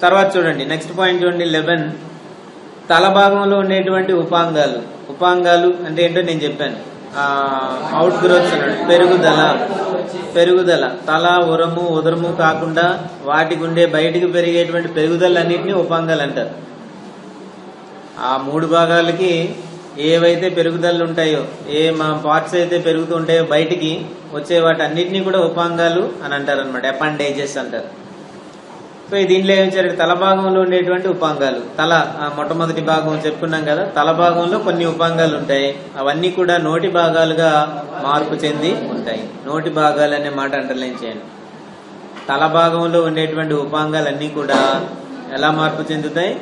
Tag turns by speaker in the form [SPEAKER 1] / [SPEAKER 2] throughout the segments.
[SPEAKER 1] తర్వాత చూడండి next point చూడండి లెవెన్ తల భాగంలో ఉండేటువంటి ఉపాంగాలు ఉపాంగాలు అంటే ఏంటో నేను చెప్పాను అవుట్ గ్రోత్స్ అన్నాడు పెరుగుదల పెరుగుదల తల ఉరము ఉదరము కాకుండా వాటికి ఉండే బయటికి పెరిగేటువంటి పెరుగుదలన్నింటినీ ఉపాంగాలు అంటారు ఆ మూడు భాగాలకి ఏవైతే పెరుగుదలలు ఉంటాయో ఏ మా పార్ట్స్ అయితే పెరుగుతూ ఉంటాయో బయటికి వచ్చే వాటి అన్నిటినీ కూడా ఉపాంగాలు అని అంటారు అనమాట అపాండేజెస్ అంటారు సో ఈ దీంట్లో ఏం చేయాలి తల భాగంలో ఉండేటువంటి ఉపాంగాలు తల ఆ మొట్టమొదటి భాగం చెప్పుకున్నాం కదా తల భాగంలో కొన్ని ఉపాంగాలు ఉంటాయి అవన్నీ కూడా నోటి భాగాలుగా మార్పు చెంది ఉంటాయి నోటి భాగాలు అనే మాట అండర్లైన్ చేయండి తల భాగంలో ఉండేటువంటి ఉపాంగాలన్నీ కూడా ఎలా మార్పు చెందుతాయి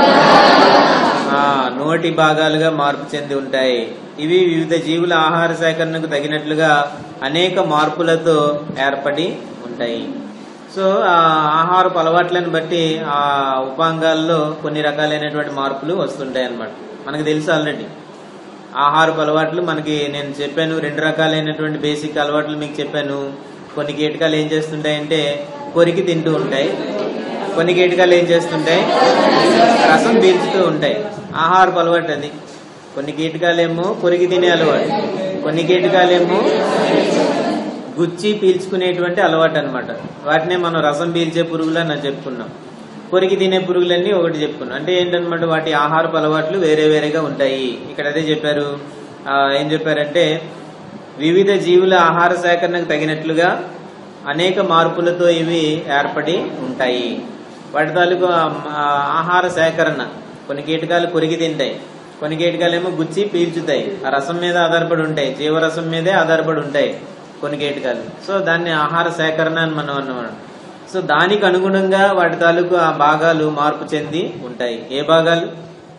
[SPEAKER 1] ఆ నోటి భాగాలుగా మార్పు చెంది ఉంటాయి ఇవి వివిధ జీవుల ఆహార సేకరణకు తగినట్లుగా అనేక మార్పులతో ఏర్పడి ఉంటాయి సో ఆ ఆహారపు అలవాట్లను బట్టి ఆ ఉపాంగాల్లో కొన్ని రకాలైనటువంటి మార్పులు వస్తుంటాయి అన్నమాట మనకు తెలుసు ఆల్రెడీ ఆహారపు అలవాట్లు మనకి నేను చెప్పాను రెండు రకాలైనటువంటి బేసిక్ అలవాట్లు మీకు చెప్పాను కొన్ని కీటకాలు ఏం చేస్తుంటాయంటే కొరికి తింటూ ఉంటాయి కొన్ని కీటకాలు ఏం చేస్తుంటాయి రసం పీల్చుతూ ఉంటాయి ఆహారపు అలవాటు అది కొన్ని కీటకాలేమో కొరికి తినే అలవాటు కొన్ని కీటకాలేమో గుచ్చి పీల్చుకునేటువంటి అలవాటు అనమాట వాటినే మనం రసం పీల్చే పురుగులు అని చెప్పుకున్నాం కొరికి తినే పురుగులన్నీ ఒకటి చెప్పుకున్నాం అంటే ఏంటనమాట వాటి ఆహారపు అలవాట్లు వేరే వేరేగా ఉంటాయి ఇక్కడ అదే చెప్పారు ఆ, ఏం చెప్పారంటే వివిధ జీవుల ఆహార సేకరణకు తగినట్లుగా అనేక మార్పులతో ఇవి ఏర్పడి ఉంటాయి వాటి తాలూకు ఆ, ఆహార సేకరణ కొన్ని కీటకాలు కొరికి తింటాయి కొన్ని కీటకాలు ఏమో గుచ్చి పీల్చుతాయి ఆ రసం మీద ఆధారపడి ఉంటాయి జీవరసం మీదే ఆధారపడి ఉంటాయి కొన్ని కీటకాలు సో దాన్ని ఆహార సేకరణ అని మనం అన్నమాట సో దానికి అనుగుణంగా వాటి తాలూకు ఆ భాగాలు మార్పు చెంది ఉంటాయి ఏ భాగాలు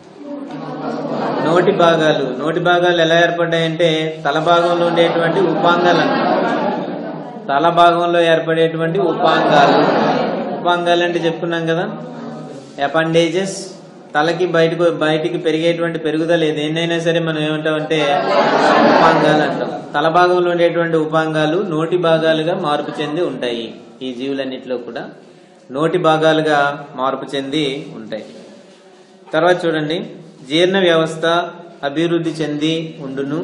[SPEAKER 1] నోటి భాగాలు నోటి భాగాలు ఎలా ఏర్పడ్డాయంటే తల భాగంలో ఉండేటువంటి ఉపాంగాలు అన్నమాట తల భాగంలో ఏర్పడేటువంటి ఉపాంగాలు ఉపాంగాలు అంటే చెప్పుకున్నాం కదా అపెండేజెస్ తలకి బయటకు బయటికి పెరిగేటువంటి పెరుగుదల ఏదైనా సరే మనం ఏమంటామంటే ఉపాంగాలు అంటాం తల భాగంలో ఉండేటువంటి ఉపాంగాలు నోటి భాగాలుగా మార్పు చెంది ఉంటాయి ఈ జీవులన్నిటిలో కూడా నోటి భాగాలుగా మార్పు చెంది ఉంటాయి తర్వాత చూడండి జీర్ణ వ్యవస్థ అభివృద్ధి చెంది ఉండును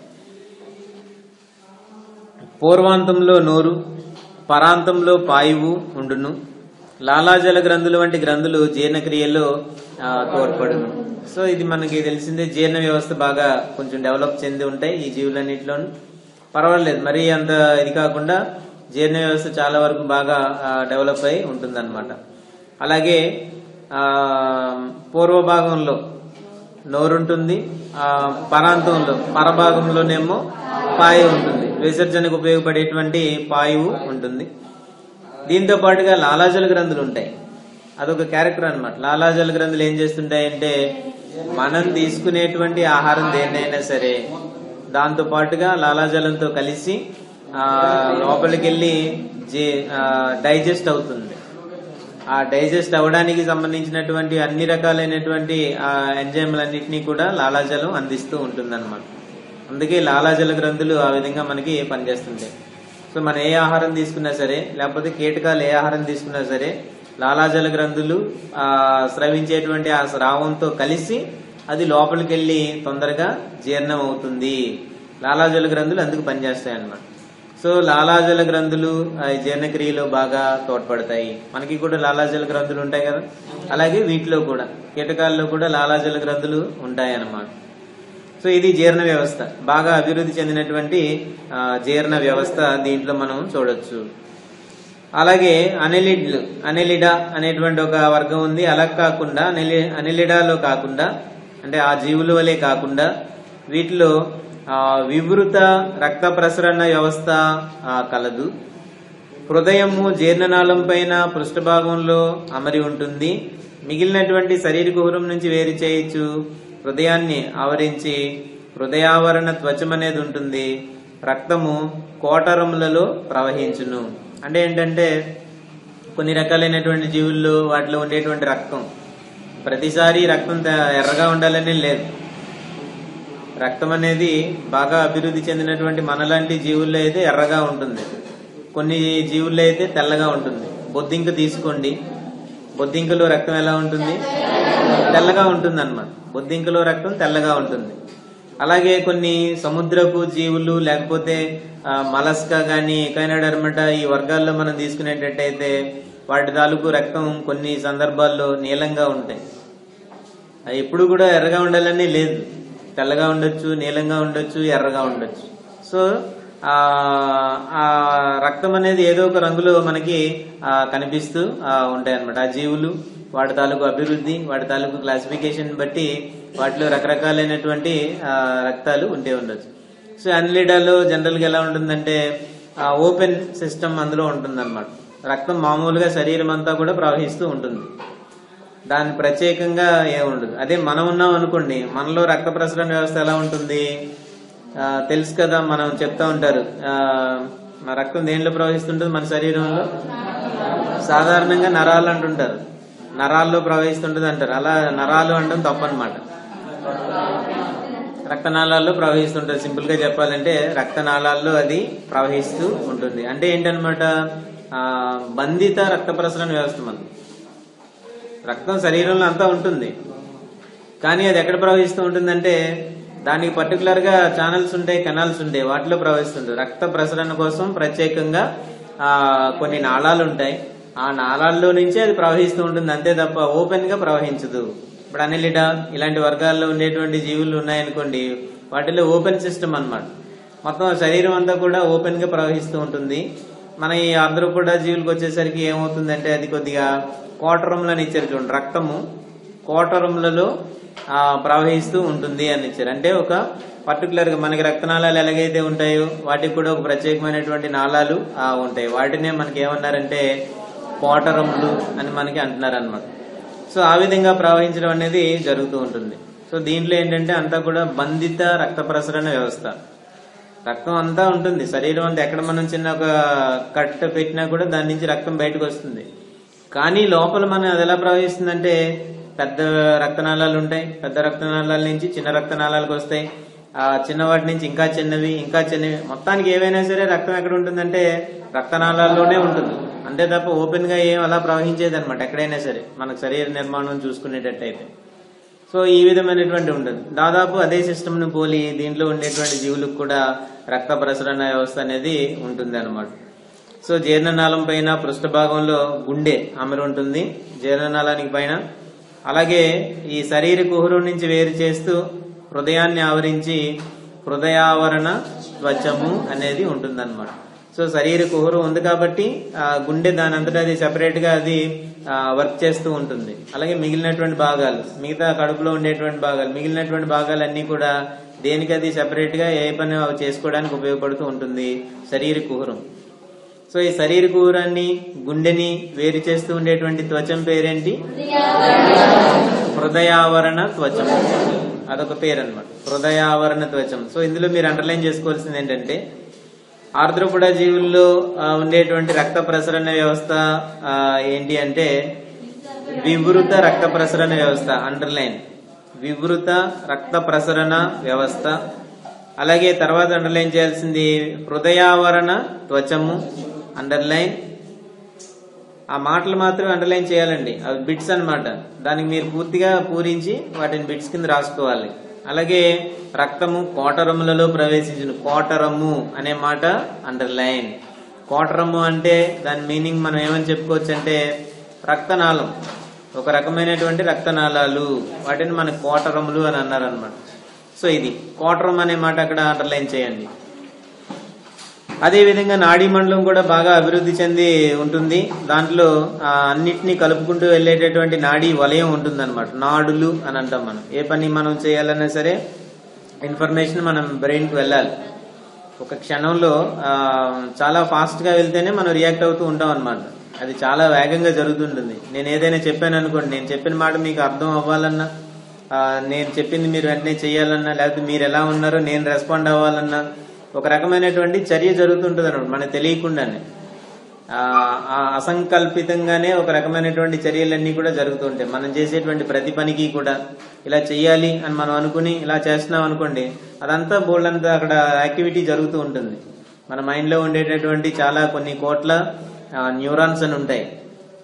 [SPEAKER 1] పూర్వాంతంలో నోరు పరాంతంలో పాయువు ఉండును లాలాజల గ్రంథులు వంటి గ్రంథులు జీర్ణక్రియలో ఆ, తోడ్పడును సో ఇది మనకి తెలిసిందే జీర్ణ వ్యవస్థ బాగా కొంచెం డెవలప్ చెంది ఉంటాయి ఈ జీవులన్నింటిలోనూ పర్వాలేదు మరీ అంత ఇది కాకుండా జీర్ణ వ్యవస్థ చాలా వరకు బాగా డెవలప్ అయి ఉంటుందన్నమాట అలాగే ఆ, పూర్వ భాగంలో నోరుంటుంది ఆ పరాంతంలో పరభాగంలోనేమో పాయ ఉంటుంది విసర్జనకు ఉపయోగపడేటువంటి పాయువు ఉంటుంది దీంతో పాటుగా లాలాజల గ్రంథులు ఉంటాయి అదొక క్యారెక్టర్ అన్నమాట లాలాజల గ్రంథులు ఏం చేస్తుంటాయంటే మనం తీసుకునేటువంటి ఆహారం దేన్నైనా సరే దాంతో పాటుగా లాలాజలంతో కలిసి ఆ లోపలికి వెళ్ళి డైజెస్ట్ అవుతుంది ఆ డైజెస్ట్ అవ్వడానికి సంబంధించినటువంటి అన్ని రకాలైనటువంటి ఆ ఎంజైమ్లన్నింటినీ కూడా లాలాజలం అందిస్తూ ఉంటుందన్నమాట అందుకే లాలాజల గ్రంథులు ఆ విధంగా మనకి పనిచేస్తుంటాయి సో మనం ఏ ఆహారం తీసుకున్నా సరే లేకపోతే కీటకాలు ఏ ఆహారం తీసుకున్నా సరే లాలాజల గ్రంథులు ఆ స్రవించేటువంటి ఆ స్రావంతో కలిసి అది లోపలికి వెళ్ళి తొందరగా జీర్ణం అవుతుంది లాలాజల గ్రంథులు అందుకు పనిచేస్తాయి అన్నమాట సో లాలాజల గ్రంథులు ఆ, ఈ జీర్ణక్రియలో బాగా తోడ్పడతాయి మనకి కూడా లాలాజల గ్రంథులు ఉంటాయి కదా అలాగే వీటిలో కూడా కీటకాల్లో కూడా లాలాజల గ్రంథులు ఉంటాయి అన్నమాట సో ఇది జీర్ణ వ్యవస్థ బాగా అభివృద్ధి చెందినటువంటి ఆ, జీర్ణ వ్యవస్థ దీంట్లో మనం చూడొచ్చు అలాగే అనెలిడ్లు అనెలిడా అనేటువంటి ఒక వర్గం ఉంది అలా కాకుండా అనెలి అనెలిడాలో కాకుండా అంటే ఆ జీవుల వలె కాకుండా వీటిలో ఆ, వివృత రక్త ప్రసరణ వ్యవస్థ ఆ, కలదు హృదయము జీర్ణనాళం పైన పృష్ఠభాగంలో అమరి ఉంటుంది మిగిలినటువంటి శరీర కుహరం నుంచి వేరు చేయొచ్చు హృదయాన్ని ఆవరించి హృదయావరణ త్వచం అనేది ఉంటుంది రక్తము కోటరములలో ప్రవహించును అంటే ఏంటంటే కొన్ని రకాలైనటువంటి జీవుల్లో వాటిలో ఉండేటువంటి రక్తం ప్రతిసారి రక్తం త- ఎర్రగా ఉండాలని లేదు రక్తం అనేది బాగా అభివృద్ధి చెందినటువంటి మనలాంటి జీవుల్లో అయితే ఎర్రగా ఉంటుంది కొన్ని జీవుల్లో అయితే తెల్లగా ఉంటుంది బొద్దింక తీసుకోండి బొద్దింకలో రక్తం ఎలా ఉంటుంది తెల్లగా ఉంటుంది అనమాట బొద్దింకలో రక్తం తెల్లగా ఉంటుంది అలాగే కొన్ని సముద్రపు జీవులు లేకపోతే ఆ, మలస్కా గాని ఎకైనడర్మట ఈ వర్గాల్లో మనం తీసుకునేటట్టయితే వాటి తాలూకు రక్తం కొన్ని సందర్భాల్లో నీలంగా ఉంటాయి అది ఎప్పుడు కూడా ఎర్రగా ఉండాలని లేదు తెల్లగా ఉండొచ్చు నీలంగా ఉండొచ్చు ఎర్రగా ఉండొచ్చు సో ఆ ఆ రక్తం అనేది ఏదో ఒక రంగులో మనకి ఆ, కనిపిస్తూ ఉంటాయి అనమాట ఆ జీవులు వాటి తాలూకు అభివృద్ధి వాటి తాలూకు క్లాసిఫికేషన్ బట్టి వాటిలో రకరకాలైనటువంటి ఆ, రక్తాలు ఉంటే ఉండొచ్చు సో అన్లీడాలో జనరల్ గా ఎలా ఉంటుందంటే ఓపెన్ సిస్టమ్ అందులో ఉంటుంది రక్తం మామూలుగా శరీరం అంతా కూడా ప్రవహిస్తూ ఉంటుంది దాని ప్రత్యేకంగా ఏముండదు అదే మనం ఉన్నాం అనుకోండి మనలో రక్త ప్రసరణ వ్యవస్థ ఎలా ఉంటుంది ఆ, తెలుసు కదా మనం చెప్తా ఉంటారు ఆ, మన రక్తం దేనిలో ప్రవహిస్తుంటుంది మన శరీరంలో సాధారణంగా నరాలు అంటుంటారు నరాల్లో ప్రవహిస్తుంటుంది అంటారు అలా నరాలు అనడం తప్పనమాట రక్తనాళాల్లో ప్రవహిస్తుంటుంది సింపుల్ గా చెప్పాలంటే రక్తనాళాల్లో అది ప్రవహిస్తూ ఉంటుంది అంటే ఏంటనమాట ఆ, బంధిత రక్త ప్రసరణ వ్యవస్థ మనది రక్తం శరీరంలో అంతా ఉంటుంది కానీ అది ఎక్కడ ప్రవహిస్తూ ఉంటుందంటే దానికి పర్టికులర్ గా ఛానల్స్ ఉంటాయి కెనాల్స్ ఉంటాయి వాటిలో ప్రవహిస్తుంది రక్త ప్రసరణ కోసం ప్రత్యేకంగా ఆ కొన్ని నాళాలు ఉంటాయి ఆ నాళాల్లో నుంచే అది ప్రవహిస్తూ ఉంటుంది అంతే తప్ప ఓపెన్ గా ప్రవహించదు ఇప్పుడు అనిలిడా ఇలాంటి వర్గాల్లో ఉండేటువంటి జీవులు ఉన్నాయనుకోండి వాటిలో ఓపెన్ సిస్టమ్ అన్నమాట మొత్తం శరీరం అంతా కూడా ఓపెన్ గా ప్రవహిస్తూ ఉంటుంది మన ఈ అందరూ కూడా జీవులకు వచ్చేసరికి ఏమవుతుందంటే అది కొద్దిగా కోటరంలని ఇచ్చారు చూడండి రక్తము కోటరములలో ఆ, ప్రవహిస్తూ ఉంటుంది అని ఇచ్చారు అంటే ఒక పర్టికులర్ గా మనకి రక్తనాళాలు ఎలాగైతే ఉంటాయో వాటికి కూడా ఒక ప్రత్యేకమైనటువంటి నాళాలు ఆ, ఉంటాయి వాటినే మనకి ఏమన్నారంటే కోటరములు అని మనకి అంటున్నారు అనమాట సో ఆ విధంగా ప్రవహించడం అనేది జరుగుతూ ఉంటుంది సో దీంట్లో ఏంటంటే అంతా కూడా బంధిత రక్త ప్రసరణ వ్యవస్థ రక్తం అంతా ఉంటుంది శరీరం అంతా ఎక్కడ మనం చిన్న ఒక కట్ పెట్టినా కూడా దాని నుంచి రక్తం బయటకు వస్తుంది కానీ లోపల మనం అది ఎలా ప్రవహిస్తుందంటే పెద్ద రక్తనాళాలు ఉంటాయి పెద్ద రక్తనాళాల నుంచి చిన్న రక్తనాళాలకు వస్తాయి ఆ చిన్న వాటి నుంచి ఇంకా చిన్నవి ఇంకా చిన్నవి మొత్తానికి ఏవైనా సరే రక్తం ఎక్కడ ఉంటుందంటే రక్తనాళాల్లోనే ఉంటుంది అంతే తప్ప ఓపెన్ గా ఏం అలా ప్రవహించేది అనమాట ఎక్కడైనా సరే మనకు శరీర నిర్మాణం చూసుకునేటట్టయితే సో ఈ విధమైనటువంటి ఉండదు దాదాపు అదే సిస్టమ్ ను పోలి దీంట్లో ఉండేటువంటి జీవులకు కూడా రక్త ప్రసరణ వ్యవస్థ అనేది ఉంటుంది అనమాట సో జీర్ణనాళం పైన పృష్ఠ భాగంలో గుండె అమరు ఉంటుంది జీర్ణనాళానికి పైన అలాగే ఈ శరీర కుహరం నుంచి వేరు చేస్తూ హృదయాన్ని ఆవరించి హృదయావరణ త్వచము అనేది ఉంటుందన్నమాట సో శరీర కుహరం ఉంది కాబట్టి ఆ గుండె దాని అంతటా అది సెపరేట్ గా అది వర్క్ చేస్తూ ఉంటుంది అలాగే మిగిలినటువంటి భాగాలు మిగతా కడుపులో ఉండేటువంటి భాగాలు మిగిలినటువంటి భాగాలన్నీ కూడా దేనికి అది సెపరేట్ గా ఏ పని అవి చేసుకోవడానికి ఉపయోగపడుతూ ఉంటుంది శరీర కుహరం సో ఈ శరీర కుహరాన్ని గుండెని వేరు చేస్తూ ఉండేటువంటి త్వచం పేరేంటి హృదయావరణ త్వచం అదొక పేరు అనమాట హృదయావరణ త్వచం సో ఇందులో మీరు అండర్లైన్ చేసుకోవాల్సింది ఏంటంటే ఆర్ద్రపుడ జీవుల్లో ఆ, ఉండేటువంటి రక్త ప్రసరణ వ్యవస్థ ఆ, ఏంటి అంటే వివృత రక్త ప్రసరణ వ్యవస్థ అండర్లైన్ వివృత రక్త ప్రసరణ వ్యవస్థ అలాగే తర్వాత అండర్లైన్ చేయాల్సింది హృదయావరణ త్వచము అండర్లైన్ ఆ మాటలు మాత్రం అండర్లైన్ చేయాలండి అవి బిట్స్ అన్నమాట దానికి మీరు పూర్తిగా పూరించి వాటిని బిట్స్ కింద రాసుకోవాలి అలాగే రక్తము కోటరములలో ప్రవేశించిన కోటరము అనే మాట అండర్లైన్ కోటరము అంటే దాని మీనింగ్ మనం ఏమని చెప్పుకోవచ్చు అంటే రక్తనాళం ఒక రకమైనటువంటి రక్తనాళాలు వాటిని మన కోటరములు అని అన్నారనమాట సో ఇది కోటరం అనే మాట అక్కడ అండర్లైన్ చేయండి అదే విధంగా నాడీ మండలం కూడా బాగా అభివృద్ధి చెంది ఉంటుంది దాంట్లో ఆ, అన్నిటినీ కలుపుకుంటూ వెళ్ళేటటువంటి నాడీ వలయం ఉంటుంది అనమాట నాడులు అని అంటాం మనం ఏ పని మనం చేయాలన్నా సరే ఇన్ఫర్మేషన్ మనం బ్రెయిన్ కి వెళ్ళాలి ఒక క్షణంలో ఆ, చాలా ఫాస్ట్ గా వెళ్తేనే మనం రియాక్ట్ అవుతూ ఉంటాం అనమాట అది చాలా వేగంగా జరుగుతుంటుంది నేను ఏదైనా చెప్పాను అనుకోండి నేను చెప్పిన మాట మీకు అర్థం అవ్వాలన్నా ఆ, నేను చెప్పింది మీరు వెంటనే చేయాలన్నా లేకపోతే మీరు ఎలా ఉన్నారో నేను రెస్పాండ్ అవ్వాలన్నా ఒక రకమైనటువంటి చర్య జరుగుతుంటుంది అనమాట మనకు తెలియకుండానే ఆ, ఆ అసంకల్పితంగానే ఒక రకమైనటువంటి చర్యలన్నీ కూడా జరుగుతుంటాయి మనం చేసేటువంటి ప్రతి పనికి కూడా ఇలా చెయ్యాలి అని మనం అనుకుని ఇలా చేస్తున్నాం అనుకోండి అదంతా బోల్డ్ అంతా అక్కడ యాక్టివిటీ జరుగుతూ ఉంటుంది మన మైండ్ లో ఉండేటటువంటి చాలా కొన్ని కోట్ల న్యూరాన్స్ అని ఉంటాయి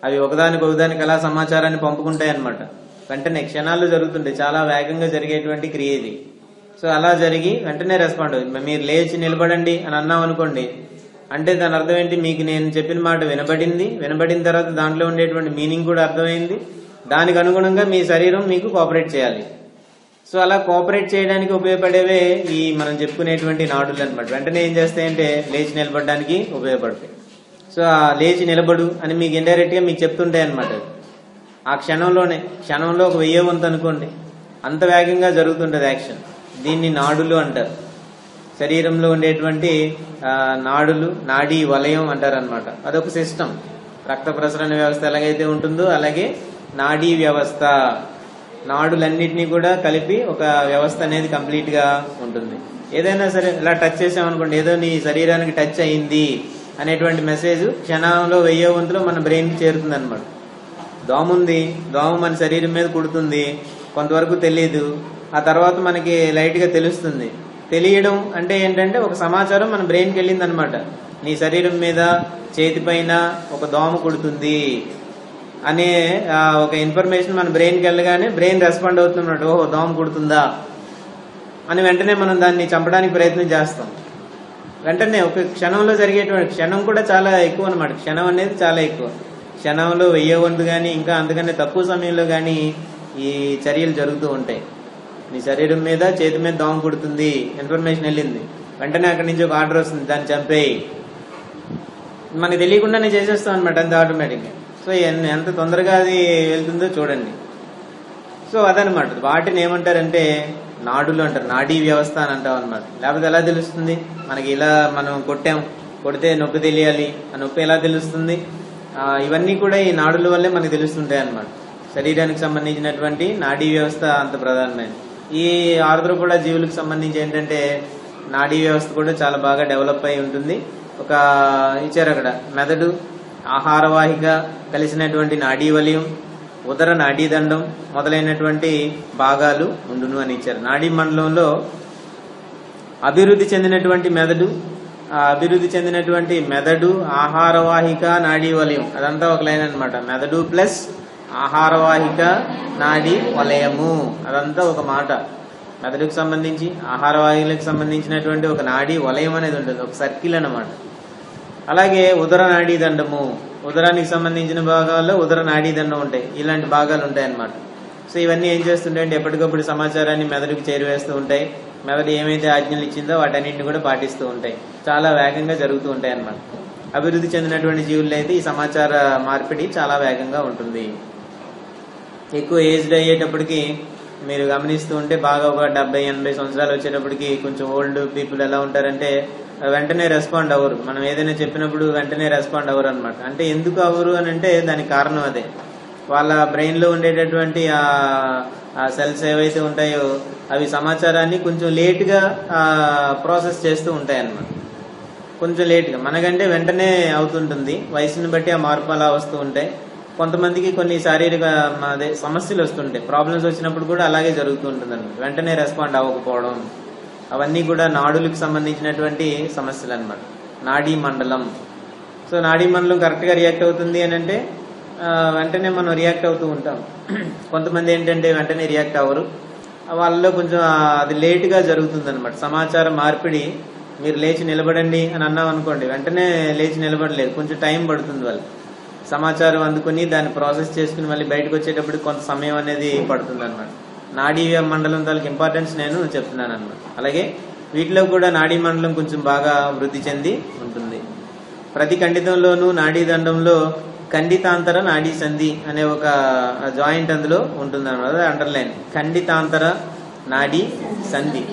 [SPEAKER 1] అవి ఒకదానికి ఒకదానికి ఎలా సమాచారాన్ని పంపుకుంటాయి అనమాట వెంటనే క్షణాల్లో జరుగుతుంటాయి చాలా వేగంగా జరిగేటువంటి క్రియ ఇది సో అలా జరిగి వెంటనే రెస్పాండ్ అవుతుంది మీరు లేచి నిలబడండి అని అన్నాం అనుకోండి అంటే దాని అర్థం ఏంటి మీకు నేను చెప్పిన మాట వినబడింది వినబడిన తర్వాత దాంట్లో ఉండేటువంటి మీనింగ్ కూడా అర్థమైంది దానికి అనుగుణంగా మీ శరీరం మీకు కోఆపరేట్ చేయాలి సో అలా కోఆపరేట్ చేయడానికి ఉపయోగపడేవే ఈ మనం చెప్పుకునేటువంటి నాడులు అనమాట వెంటనే ఏం చేస్తాయంటే లేచి నిలబడడానికి ఉపయోగపడతాయి సో ఆ లేచి నిలబడు అని మీకు ఇండైరెక్ట్ గా మీకు చెప్తుంటాయి అనమాట ఆ క్షణంలోనే క్షణంలో ఒక వెయ్యే వంతు అనుకోండి అంత వేగంగా జరుగుతుంటది యాక్షన్ దీన్ని నాడులు అంటారు శరీరంలో ఉండేటువంటి ఆ, నాడులు నాడీ వలయం అంటారు అనమాట అదొక సిస్టమ్ రక్త ప్రసరణ వ్యవస్థ ఎలాగైతే ఉంటుందో అలాగే నాడీ వ్యవస్థ నాడులన్నిటినీ కూడా కలిపి ఒక వ్యవస్థ అనేది కంప్లీట్ గా ఉంటుంది ఏదైనా సరే ఇలా టచ్ చేసామనుకోండి ఏదో నీ శరీరానికి టచ్ అయింది అనేటువంటి మెసేజ్ క్షణంలో వెయ్యో వంతులో మన బ్రెయిన్ కి చేరుతుంది అనమాట దోమ ఉంది దోమ మన శరీరం మీద కుడుతుంది కొంతవరకు తెలియదు ఆ తర్వాత మనకి లైట్ గా తెలుస్తుంది తెలియడం అంటే ఏంటంటే ఒక సమాచారం మన బ్రెయిన్కి వెళ్ళింది అనమాట నీ శరీరం మీద చేతి పైన ఒక దోమ కుడుతుంది అనే ఆ, ఒక ఇన్ఫర్మేషన్ మన బ్రెయిన్కి వెళ్ళగానే బ్రెయిన్ రెస్పాండ్ అవుతున్నట్టు ఓహో దోమ కుడుతుందా అని వెంటనే మనం దాన్ని చంపడానికి ప్రయత్నం చేస్తాం వెంటనే ఒక క్షణంలో జరిగేటువంటి క్షణం కూడా చాలా ఎక్కువ అనమాట క్షణం అనేది చాలా ఎక్కువ క్షణంలో వెయ్యే వంతు కానీ ఇంకా అంతకన్నా తక్కువ సమయంలో కానీ ఈ చర్యలు జరుగుతూ ఉంటాయి నీ శరీరం మీద చేతి మీద దోమ కుడుతుంది ఇన్ఫర్మేషన్ వెళ్ళింది వెంటనే అక్కడి నుంచి ఒక ఆర్డర్ వస్తుంది దాన్ని చంపేయి మనకి తెలియకుండానే చేసేస్తాం అనమాట అంత ఆటోమేటిక్గా సో ఎన్- ఎంత తొందరగా అది వెళ్తుందో చూడండి సో అదనమాట వాటిని ఏమంటారంటే నాడులు అంటారు నాడీ వ్యవస్థ అని అంటాం అనమాట లేకపోతే ఎలా తెలుస్తుంది మనకి ఇలా మనం కొట్టాం కొడితే నొప్పి తెలియాలి ఆ నొప్పి ఎలా తెలుస్తుంది ఆ, ఇవన్నీ కూడా ఈ నాడుల వల్లే మనకు తెలుస్తుంటాయి అన్నమాట శరీరానికి సంబంధించినటువంటి నాడీ వ్యవస్థ అంత ప్రధానమైనది ఈ ఆర్ద్రపూడ జీవులకు సంబంధించి ఏంటంటే నాడీ వ్యవస్థ కూడా చాలా బాగా డెవలప్ అయి ఉంటుంది ఒక ఇచ్చారు అక్కడ మెదడు ఆహారవాహిక కలిసినటువంటి నాడీ వలయం ఉదర నాడీదండం మొదలైనటువంటి భాగాలు ఉండును అని ఇచ్చారు నాడీ మండలంలో అభివృద్ధి చెందినటువంటి మెదడు ఆ అభివృద్ధి చెందినటువంటి మెదడు ఆహారవాహిక నాడీ వలయం అదంతా ఒక లైన్ అన్నమాట మెదడు ప్లస్ ఆహారవాహిక నాడీ వలయము అదంతా ఒక మాట మెదడుకు సంబంధించి ఆహారవాహికలకు సంబంధించినటువంటి ఒక నాడీ వలయం అనేది ఉంటుంది ఒక సర్కిల్ అన్నమాట అలాగే ఉదర నాడీ దండము ఉదరానికి సంబంధించిన భాగాల్లో ఉదర నాడీ దండం ఉంటాయి ఇలాంటి భాగాలు ఉంటాయి అన్నమాట సో ఇవన్నీ ఏం చేస్తుంటాయి అంటే ఎప్పటికప్పుడు సమాచారాన్ని మెదడుకు చేరువేస్తూ ఉంటాయి మెదడు ఏమైతే ఆజ్ఞలు ఇచ్చిందో వాటన్నింటిని కూడా పాటిస్తూ ఉంటాయి చాలా వేగంగా జరుగుతూ ఉంటాయి అన్నమాట అభివృద్ధి చెందినటువంటి జీవుల్లో అయితే ఈ సమాచార మార్పిడి చాలా వేగంగా ఉంటుంది ఎక్కువ ఏజ్డ్ అయ్యేటప్పటికి మీరు గమనిస్తూ ఉంటే బాగా ఒక డెబ్బై ఎనభై సంవత్సరాలు వచ్చేటప్పటికి కొంచెం ఓల్డ్ పీపుల్ ఎలా ఉంటారంటే వెంటనే రెస్పాండ్ అవ్వరు మనం ఏదైనా చెప్పినప్పుడు వెంటనే రెస్పాండ్ అవ్వరు అనమాట అంటే ఎందుకు అవ్వరు అని అంటే దానికి కారణం అదే వాళ్ళ బ్రెయిన్ లో ఉండేటటువంటి ఆ సెల్స్ ఏవైతే ఉంటాయో అవి సమాచారాన్ని కొంచెం లేట్ గా ప్రాసెస్ చేస్తూ ఉంటాయి అన్నమాట కొంచెం లేట్గా మనకంటే వెంటనే అవుతుంటుంది వయసుని బట్టి ఆ మార్పు అలా వస్తూ ఉంటాయి కొంతమందికి కొన్ని శారీరక మ, అదే సమస్యలు వస్తుంటాయి ప్రాబ్లమ్స్ వచ్చినప్పుడు కూడా అలాగే జరుగుతూ ఉంటుంది అనమాట వెంటనే రెస్పాండ్ అవ్వకపోవడం అవన్నీ కూడా నాడులకు సంబంధించినటువంటి సమస్యలు అనమాట నాడీ మండలం సో నాడీ మండలం కరెక్ట్ గా రియాక్ట్ అవుతుంది అని అంటే ఆ, వెంటనే మనం రియాక్ట్ అవుతూ ఉంటాం కొంతమంది ఏంటంటే వెంటనే రియాక్ట్ అవ్వరు వాళ్ళలో కొంచెం ఆ, అది లేట్ గా జరుగుతుంది అనమాట సమాచార మార్పిడి మీరు లేచి నిలబడండి అని అన్నాం అనుకోండి వెంటనే లేచి నిలబడలేదు కొంచెం టైం పడుతుంది వాళ్ళు సమాచారం అందుకుని దాన్ని ప్రాసెస్ చేసుకుని మళ్ళీ బయటకు వచ్చేటప్పుడు కొంత సమయం అనేది పడుతుంది అనమాట నాడీ మండలం తాలూకు ఇంపార్టెన్స్ నేను చెప్తున్నాను అనమాట అలాగే వీటిలో కూడా నాడీ మండలం కొంచెం బాగా వృద్ధి చెంది ఉంటుంది ప్రతి ఖండితంలోనూ నాడీ దండంలో ఖండితాంతర నాడీ సంధి అనే ఒక జాయింట్ అందులో ఉంటుంది అనమాట అండర్లైన్ ఖండితాంతర నాడీ సంధి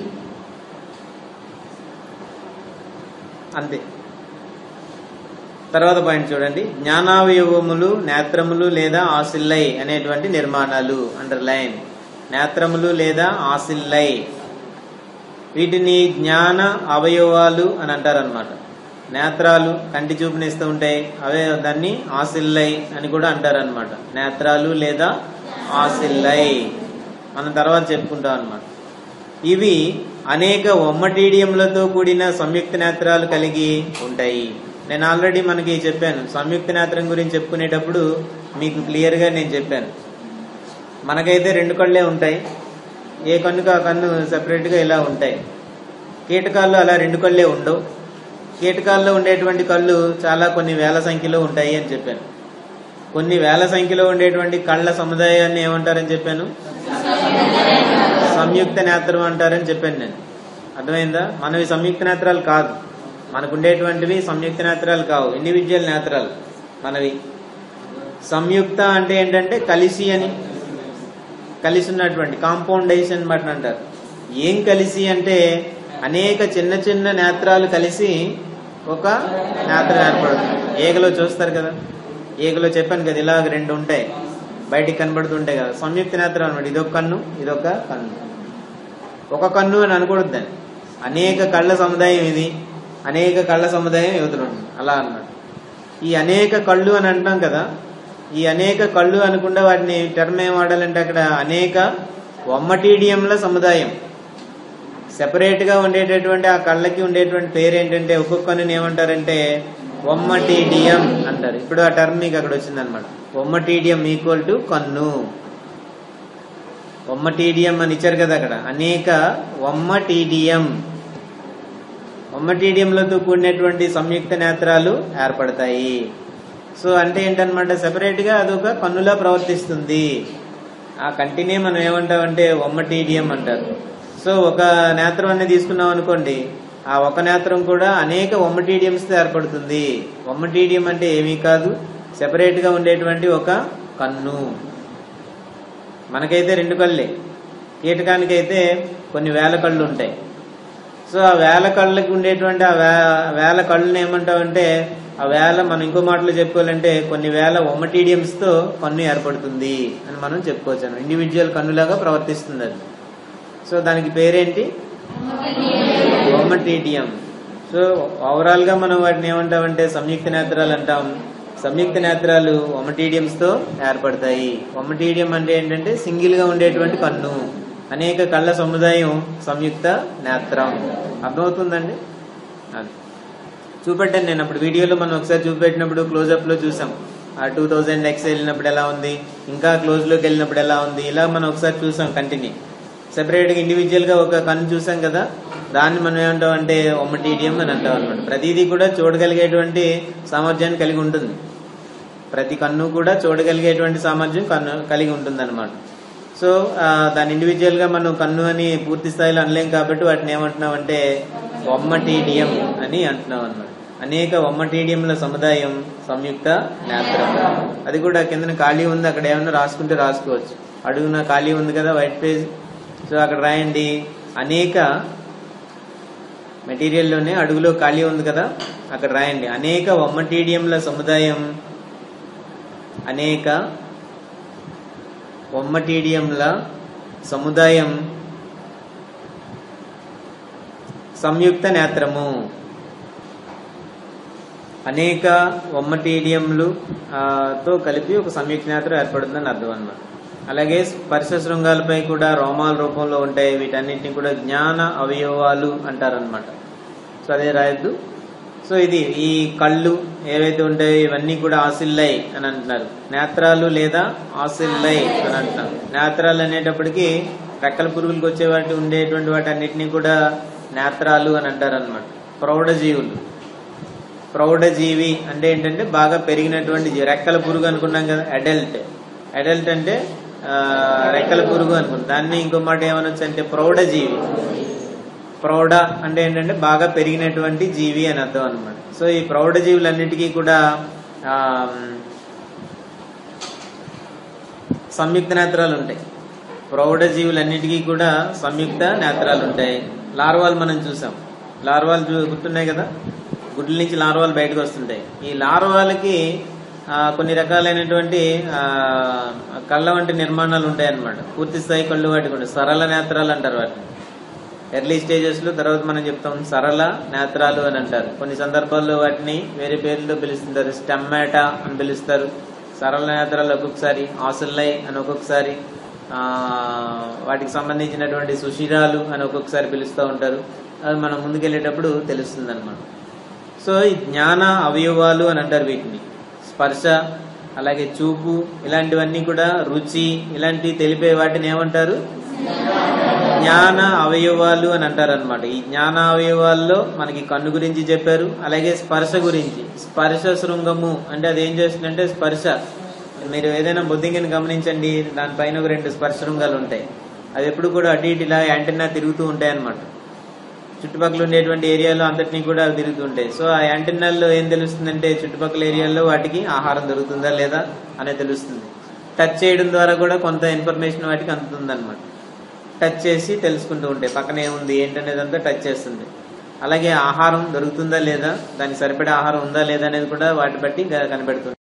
[SPEAKER 1] అంతే తర్వాత పాయింట్ చూడండి జ్ఞానావయవములు నేత్రములు లేదా ఆసిల్లై అనేటువంటి నిర్మాణాలు అండర్లైన్ నేత్రములు లేదా ఆసిల్లై వీటిని జ్ఞాన అవయవాలు అని అంటారనమాట నేత్రాలు కంటి చూపునిస్తూ ఉంటాయి అవే దాన్ని ఆసిల్లై అని కూడా అంటారనమాట నేత్రాలు లేదా ఆసిల్లై మనం తర్వాత చెప్పుకుంటాం అనమాట ఇవి అనేక ఒమ్మటీడియంలతో కూడిన సంయుక్త నేత్రాలు కలిగి ఉంటాయి నేను ఆల్రెడీ మనకి చెప్పాను సంయుక్త నేత్రం గురించి చెప్పుకునేటప్పుడు మీకు క్లియర్గా నేను చెప్పాను మనకైతే రెండు కళ్ళే ఉంటాయి ఏ కన్నుకు ఆ కన్ను సెపరేట్గా ఇలా ఉంటాయి కీటకాల్లో అలా రెండు కళ్ళే ఉండవు కీటకాల్లో ఉండేటువంటి కళ్ళు చాలా కొన్ని వేల సంఖ్యలో ఉంటాయి అని చెప్పాను కొన్ని వేల సంఖ్యలో ఉండేటువంటి కళ్ళ సముదాయాన్ని ఏమంటారని చెప్పాను సంయుక్త నేత్రం అంటారని చెప్పాను నేను అర్థమైందా మనవి సంయుక్త నేత్రాలు కాదు మనకు ఉండేటువంటివి సంయుక్త నేత్రాలు కావు ఇండివిజువల్ నేత్రాలు మనవి సంయుక్త అంటే ఏంటంటే కలిసి అని కలిసి ఉన్నటువంటి కాంపౌండేషన్ బట్టి అంటారు ఏం కలిసి అంటే అనేక చిన్న చిన్న నేత్రాలు కలిసి ఒక నేత్రం ఏర్పడుతుంది ఏగలో చూస్తారు కదా ఏగలో చెప్పాను కదా ఇలాగ రెండు ఉంటాయి బయటికి కనబడుతుంటాయి కదా సంయుక్త నేత్రం అనమాట ఇదొక కన్ను ఇదొక కన్ను ఒక కన్ను అని అనకూడదు దాన్ని అనేక కళ్ళ సముదాయం ఇది అనేక కళ్ళ సముదాయం యువతలు అలా అన్నమాట ఈ అనేక కళ్ళు అని అంటాం కదా ఈ అనేక కళ్ళు అనుకుండా వాటిని టర్మ్ ఏం వాడాలంటే అక్కడ అనేక ఒమ్మటీడియంల సముదాయం సెపరేట్ గా ఉండేటటువంటి ఆ కళ్ళకి ఉండేటువంటి పేరు ఏంటంటే ఒక్కొక్క కన్నుని ఏమంటారంటే ఒమ్మటీడియం అంటారు ఇప్పుడు ఆ టర్మ్ మీకు అక్కడ వచ్చిందనమాట ఒమ్మటీడియం ఈక్వల్ టు కన్ను ఒమ్మటీడియం అని ఇచ్చారు కదా అక్కడ అనేక ఒమ్మటీడియం ఒమ్మటీడియంలతో కూడినటువంటి సంయుక్త నేత్రాలు ఏర్పడతాయి సో అంటే ఏంటనమాట సెపరేట్ గా అదొక కన్నులా ప్రవర్తిస్తుంది ఆ కంటినే మనం ఏమంటామంటే ఒమ్మటీడియం అంటారు సో ఒక నేత్రం అనేది తీసుకున్నాం అనుకోండి ఆ ఒక నేత్రం కూడా అనేక ఒమ్మటీడియంస్ తో ఏర్పడుతుంది ఒమ్మటీడియం అంటే ఏమీ కాదు సెపరేట్ గా ఉండేటువంటి ఒక కన్ను మనకైతే రెండు కళ్ళే కీటకానికైతే కొన్ని వేల కళ్ళు ఉంటాయి సో ఆ వేల కళ్ళకి ఉండేటువంటి ఆ వే- వేల కళ్ళని ఏమంటామంటే ఆ వేల మనం ఇంకో మాటలో చెప్పుకోవాలంటే కొన్ని వేల ఒమ్మటీడియంస్ తో కన్ను ఏర్పడుతుంది అని మనం చెప్పుకోవచ్చు ఇండివిజువల్ కన్నులాగా ప్రవర్తిస్తుంది అది సో దానికి పేరేంటి ఒమ్మటీడియం సో ఓవరాల్ గా మనం వాటిని ఏమంటామంటే సంయుక్త నేత్రాలు అంటాం సంయుక్త నేత్రాలు ఒమటీడియంస్ తో ఏర్పడతాయి ఒమటీడియం అంటే ఏంటంటే సింగిల్ గా ఉండేటువంటి కన్ను అనేక కళ్ళ సముదాయం సంయుక్త నేత్రం అర్థమవుతుందండి అది చూపెట్టాను నేను అప్పుడు వీడియోలో మనం ఒకసారి చూపెట్టినప్పుడు క్లోజప్ లో చూసాం ఆ టూ థౌజండ్ ఎక్స్ వెళ్ళినప్పుడు ఎలా ఉంది ఇంకా క్లోజ్ లోకి వెళ్ళినప్పుడు ఎలా ఉంది ఇలా మనం ఒకసారి చూసాం కంటిన్యూ సెపరేట్ గా ఇండివిజువల్ గా ఒక కన్ను చూసాం కదా దాన్ని మనం ఏమంటాం అంటే ఒమ్మటీడియం అని అంటాం అనమాట ప్రతిదీ కూడా చూడగలిగేటువంటి సామర్థ్యాన్ని కలిగి ఉంటుంది ప్రతి కన్ను కూడా చూడగలిగేటువంటి సామర్థ్యం కన్ను కలిగి ఉంటుంది అనమాట సో ఆ, దాని ఇండివిజువల్ గా మనం కన్ను అని పూర్తి స్థాయిలో అనలేం కాబట్టి వాటిని ఏమంటున్నాం అంటే ఒమ్మటీడియం అని అంటున్నాం అన్నమాట అనేక ఒమ్మటీడియంల సముదాయం సంయుక్త నేత్రం అది కూడా కిందన ఖాళీ ఉంది అక్కడ ఏమన్నా రాసుకుంటే రాసుకోవచ్చు అడుగున ఖాళీ ఉంది కదా వైట్ పేజ్ సో అక్కడ రాయండి అనేక మెటీరియల్లోనే అడుగులో ఖాళీ ఉంది కదా అక్కడ రాయండి అనేక ఒమ్మటీడియంల సముదాయం అనేక ఒమ్మటీడియంల సముదాయం సంయుక్త నేత్రము అనేక ఒమ్మటీడియంలు ఆ, తో కలిపి ఒక సంయుక్త నేత్రం ఏర్పడుతుందని అర్థం అన్నమాట అలాగే స్పర్శ శృంగాలపై కూడా రోమాల రూపంలో ఉంటాయి వీటన్నిటిని కూడా జ్ఞాన అవయవాలు అంటారనమాట సో అదే రాయొద్దు సో ఇది ఈ కళ్ళు ఏవైతే ఉంటాయో ఇవన్నీ కూడా ఆసిల్లై అని అంటున్నారు నేత్రాలు లేదా ఆసిల్లై అని అంటున్నారు నేత్రాలు అనేటప్పటికి రెక్కల పురుగులకు వచ్చే వాటి ఉండేటువంటి వాటి అన్నిటినీ కూడా నేత్రాలు అని అంటారు అనమాట ప్రౌఢజీవులు ప్రౌఢజీవి అంటే ఏంటంటే బాగా పెరిగినటువంటి జీవి రెక్కల పురుగు అనుకున్నాం కదా అడల్ట్ అడల్ట్ అంటే ఆ, రెక్కల పురుగు అనుకున్నాం దాన్ని ఇంకో మాట ఏమనొచ్చు అంటే ప్రౌఢజీవి ప్రౌఢ అంటే ఏంటంటే బాగా పెరిగినటువంటి జీవి అని అర్థం అనమాట సో ఈ ప్రౌఢ జీవులన్నిటికీ కూడా ఆ, సంయుక్త నేత్రాలు ఉంటాయి ప్రౌఢ జీవులన్నిటికీ కూడా సంయుక్త నేత్రాలు ఉంటాయి లార్వాలు మనం చూసాం లార్వాలు చూ గుర్తున్నాయి కదా గుడ్ల నుంచి లార్వాలు బయటకు వస్తుంటాయి ఈ లార్వాలకి ఆ, కొన్ని రకాలైనటువంటి ఆ, కళ్ళ వంటి నిర్మాణాలు ఉంటాయి అన్నమాట పూర్తి స్థాయి కళ్ళు వాటికి ఉంటాయి సరళ నేత్రాలు అంటారు వాటిని ఎర్లీ స్టేజెస్ లో తర్వాత మనం చెప్తాం సరళ నేత్రాలు అని అంటారు కొన్ని సందర్భాల్లో వాటిని వేరే పేర్లతో పిలుస్తుంటారు స్టెమ్మాటా అని పిలుస్తారు సరళ నేత్రాలు ఒక్కొక్కసారి ఆసుల్లై అని ఒక్కొక్కసారి ఆ, వాటికి సంబంధించినటువంటి సుశిరాలు అని ఒక్కొక్కసారి పిలుస్తూ ఉంటారు అది మనం ముందుకెళ్ళేటప్పుడు తెలుస్తుంది అనమాట సో ఈ జ్ఞాన అవయవాలు అని అంటారు వీటిని స్పర్శ అలాగే చూపు ఇలాంటివన్నీ కూడా రుచి ఇలాంటివి తెలిపే వాటిని ఏమంటారు జ్ఞాన అవయవాలు అని అంటారు అనమాట ఈ జ్ఞాన అవయవాల్లో మనకి కన్ను గురించి చెప్పారు అలాగే స్పర్శ గురించి స్పర్శ శృంగము అంటే అది ఏం చేస్తుందంటే స్పర్శ మీరు ఏదైనా బొద్దింగిని గమనించండి దానిపైన ఒక రెండు స్పర్శ శృంగాలు ఉంటాయి అది ఎప్పుడు కూడా అటు ఇటు ఇలా యాంటెన్నా తిరుగుతూ ఉంటాయి అనమాట చుట్టుపక్కల ఉండేటువంటి ఏరియాలో అంతటినీ కూడా అవి తిరుగుతూ ఉంటాయి సో ఆ యాంటెన్నాల్లో ఏం తెలుస్తుందంటే చుట్టుపక్కల ఏరియాల్లో వాటికి ఆహారం దొరుకుతుందా లేదా అనేది తెలుస్తుంది టచ్ చేయడం ద్వారా కూడా కొంత ఇన్ఫర్మేషన్ వాటికి అందుతుంది అనమాట టచ్ చేసి తెలుసుకుంటూ ఉంటాయి పక్కన ఏముంది ఏంటనేది అంతా టచ్ చేస్తుంది అలాగే ఆహారం దొరుకుతుందా లేదా దానికి సరిపడే ఆహారం ఉందా లేదా అనేది కూడా వాటి బట్టి కనిపెడుతుంది